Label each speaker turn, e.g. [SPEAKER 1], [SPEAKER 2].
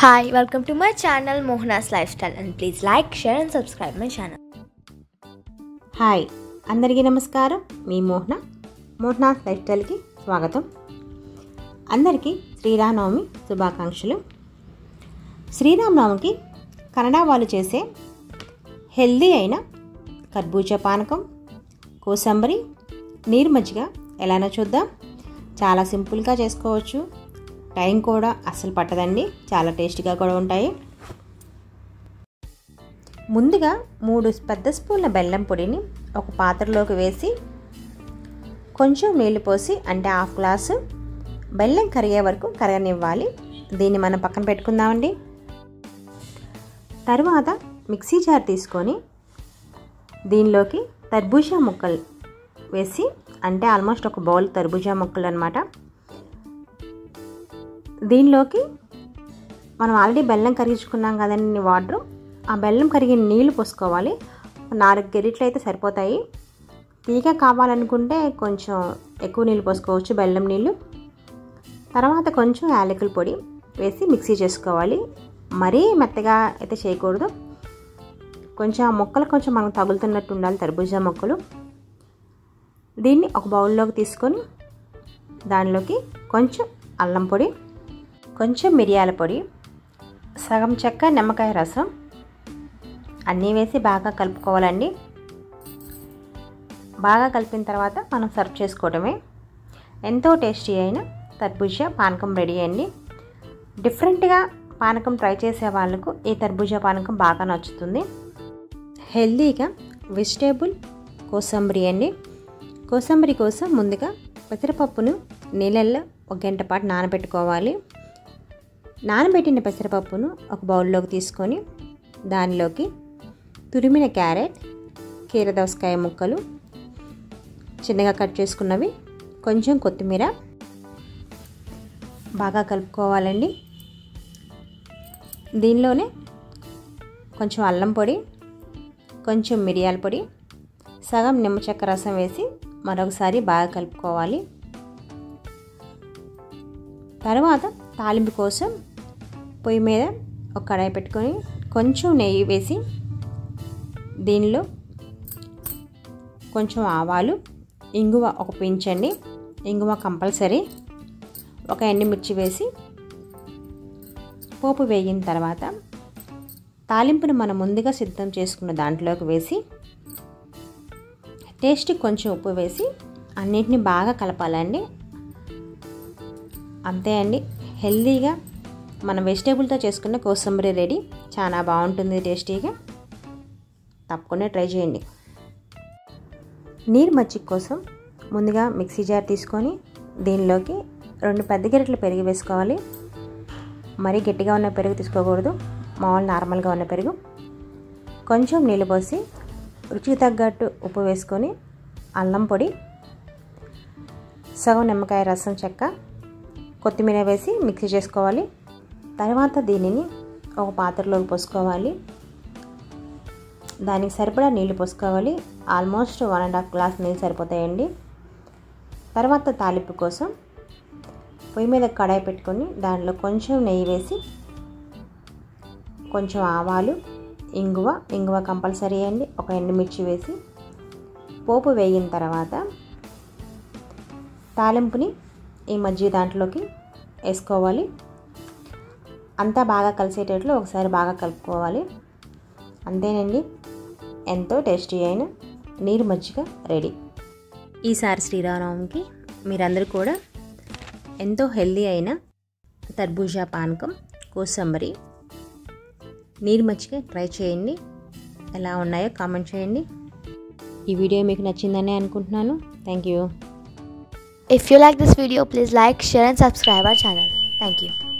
[SPEAKER 1] Hi, welcome to my channel Mohana's Lifestyle and please like, share and subscribe my channel.
[SPEAKER 2] Hi అందరికీ నమస్కారం మీ మోహన మోహన లైఫ్స్టైల్కి స్వాగతం అందరికీ శ్రీరామనవమి శుభాకాంక్షలు శ్రీరామనవమికి కన్నడ వాళ్ళు చేసే హెల్దీ అయిన కర్బూజా పానకం కోసంబరి నీరు మజ్జిగ ఎలానో చూద్దాం చాలా సింపుల్గా చేసుకోవచ్చు టైం కూడా అస్సలు పట్టదండి చాలా టేస్టీగా కూడా ఉంటాయి ముందుగా మూడు పెద్ద స్పూన్ల బెల్లం పొడిని ఒక పాత్రలోకి వేసి కొంచెం నీళ్లు పోసి అంటే హాఫ్ గ్లాసు బెల్లం కరిగే వరకు కరగనివ్వాలి దీన్ని మనం పక్కన పెట్టుకుందామండి తర్వాత మిక్సీ జార్ తీసుకొని దీనిలోకి తర్బూజా ముక్కలు వేసి అంటే ఆల్మోస్ట్ ఒక బౌల్ తర్బూజా ముక్కలు అనమాట దీనిలోకి మనం ఆల్రెడీ బెల్లం కరిగించుకున్నాం కదండి వాటర్ ఆ బెల్లం కరిగిన నీళ్లు పోసుకోవాలి నాలుగు గెరిట్లు అయితే సరిపోతాయి తీగ కావాలనుకుంటే కొంచెం ఎక్కువ నీళ్ళు పోసుకోవచ్చు బెల్లం నీళ్ళు తర్వాత కొంచెం యాలకుల పొడి వేసి మిక్సీ చేసుకోవాలి మరీ మెత్తగా అయితే చేయకూడదు కొంచెం ఆ మొక్కలు కొంచెం మనకు తగులుతున్నట్టు ఉండాలి తర్బూజా మొక్కలు దీన్ని ఒక బౌల్లోకి తీసుకొని దానిలోకి కొంచెం అల్లం పొడి కొంచెం మిరియాల పొడి సగం చెక్క నిమ్మకాయ రసం అన్నీ వేసి బాగా కలుపుకోవాలండి బాగా కలిపిన తర్వాత మనం సర్వ్ చేసుకోవడమే ఎంతో టేస్టీ అయిన తర్బూజా పానకం రెడీ అండి డిఫరెంట్గా పానకం ట్రై చేసే వాళ్ళకు ఈ తర్బూజా పానకం బాగా నచ్చుతుంది హెల్దీగా వెజిటేబుల్ కోసంబరి అండి కోసంబరి కోసం ముందుగా పెసరపప్పును నీళ్ళల్లో ఒక గంట పాటు నానబెట్టుకోవాలి నానబెట్టిన పెసరపప్పును ఒక బౌల్లోకి తీసుకొని దానిలోకి తురిమిన క్యారెట్ కీరదోసకాయ ముక్కలు చిన్నగా కట్ చేసుకున్నవి కొంచెం కొత్తిమీర బాగా కలుపుకోవాలండి దీనిలోనే కొంచెం అల్లం పొడి కొంచెం మిరియాల పొడి సగం నిమ్మ చెక్క రసం వేసి మరొకసారి బాగా కలుపుకోవాలి తర్వాత తాలింపు కోసం పొయ్యి మీద ఒక కడాయి పెట్టుకొని కొంచెం నెయ్యి వేసి దీనిలో కొంచెం ఆవాలు ఇంగువ ఒక పించండి ఇంగువ కంపల్సరీ ఒక ఎండుమిర్చి వేసి పోపు వేగిన తర్వాత తాలింపును మనం ముందుగా సిద్ధం చేసుకున్న దాంట్లోకి వేసి టేస్ట్ కొంచెం ఉప్పు వేసి అన్నిటిని బాగా కలపాలండి అంతే అండి హెల్దీగా మన వెజిటేబుల్తో చేసుకున్న కోసంబరి రెడీ చాలా బాగుంటుంది టేస్టీగా తప్పకుండా ట్రై చేయండి నీరు మజ్జిగ కోసం ముందుగా మిక్సీ జార్ తీసుకొని దీనిలోకి రెండు పెద్ద గిరెట్లు పెరుగు వేసుకోవాలి మరీ గట్టిగా ఉన్న పెరుగు తీసుకోకూడదు మామూలు నార్మల్గా ఉన్న పెరుగు కొంచెం నీళ్ళు పోసి రుచికి తగ్గట్టు ఉప్పు వేసుకొని అల్లం పొడి సగం నిమ్మకాయ రసం చెక్క కొత్తిమీర వేసి మిక్సీ చేసుకోవాలి తర్వాత దీనిని ఒక పాత్రలోకి పోసుకోవాలి దానికి సరిపడా నీళ్లు పోసుకోవాలి almost one and half glass నీళ్ళు సరిపోతాయండి తర్వాత తాలింపు కోసం పొయ్యి మీద కడాయి పెట్టుకొని దాంట్లో కొంచెం నెయ్యి వేసి కొంచెం ఆవాలు ఇంగువ ఇంగువ కంపల్సరీ అండి ఒక ఎండుమిర్చి వేసి పోపు వేగిన తర్వాత తాలింపుని ఈ మజ్జిగ దాంట్లోకి వేసుకోవాలి అంతా బాగా కలిసేటట్లు ఒకసారి బాగా కలుపుకోవాలి అంతేనండి ఎంతో టేస్టీ అయిన నీరు మజ్జిగ రెడీ ఈసారి శ్రీరామనవమికి మీరందరూ కూడా ఎంతో హెల్దీ అయిన తర్బూజా పానకం కోసంబరి నీరు మజ్జిగ ట్రై చేయండి ఎలా ఉన్నాయో కామెంట్ చేయండి ఈ వీడియో మీకు నచ్చిందని అనుకుంటున్నాను thank you
[SPEAKER 1] If you like this video, please like, share and subscribe our channel. Thank you.